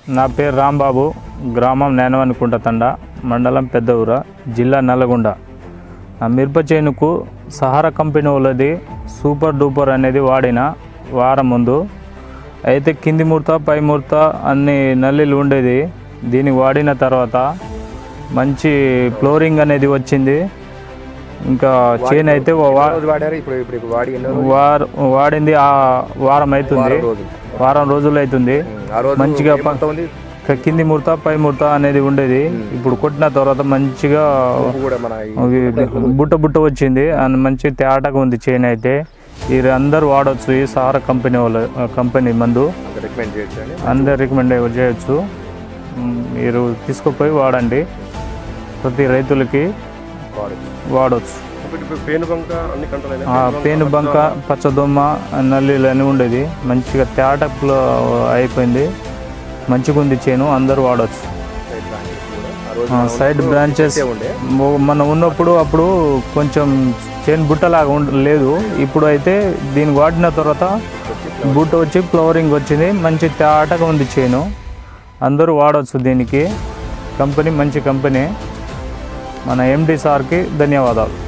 నా పేరు రాంబాబు గ్రామం నేనవనుకుంట తండ మండలం పెద్దఊర జిల్లా నల్లగొండ నా మిరప చేనుకు సహారా కంపెనీ వాళ్ళది సూపర్ డూపర్ అనేది వాడిన వారం ముందు అయితే కింది ముడత పై ముడత అన్ని నల్లిలు ఉండేది దీనికి వాడిన తర్వాత మంచి ఫ్లోరింగ్ అనేది వచ్చింది ఇంకా చేను అయితే ఓ వా- రోజు వాడారు ఇప్పుడు ఇప్పుడు ఇప్పుడు వాడి ఎన్నో రోజులు? వార వాడింది ఆ వారం అవుతుంది రోజులు వారం రోజులు అవుతుంది ఆ రోజు మంచిగా ఏం ప- మొత్తం ఉంది క- కింది ముడత పై ముడత అనేది ఉండేది ఇప్పుడు కొట్టిన తర్వాత మంచిగా ఉప్పు కూడా మన ఈ ఇది బుట్ట బుట్ట వచ్చింది అండ్ మంచి తేటగా ఉంది చైన్ అయితే ఇది అందరూ వాడవచ్చు ఈ సారా కంపెనీ వాళ్ళ కంపెనీ మందు రికమెండ్ చేయొచ్చు అని అందరు రికమెండ్ చేయొచ్చు మ్, మీరు తీసుకుపోయి వాడండి ప్రతి రైతులకి వాడచ్చు వాడవచ్చు ఇప్పుడు ఇప్పుడు పేను బంక అన్ని కంట్రోల్ ఆ పేను బంక పచ్చదొమ్మ నల్లీలు అని ఉండేది మంచిగా తేటలో అయిపోయింది మంచిగా ఉంది చేను అందరూ వాడవచ్చు ఆ రోజు ఆ, సైడ్ బ్రాంచెస్ ఉండే మొ- మనం ఉన్నప్పుడు అప్పుడు కొంచెం చేను బుట్టలాగా ఉండ లేదు ఇప్పుడు అయితే దీనికి వాడిన తర్వాత బుట్ట వచ్చి ఫ్లవరింగ్ వచ్చింది మంచి తేటగా ఉంది చేను అందరూ వాడవచ్చు దీనికి కంపెనీ మంచి కంపెనీ మన ఎండి సార్కి ధన్యవాదాలు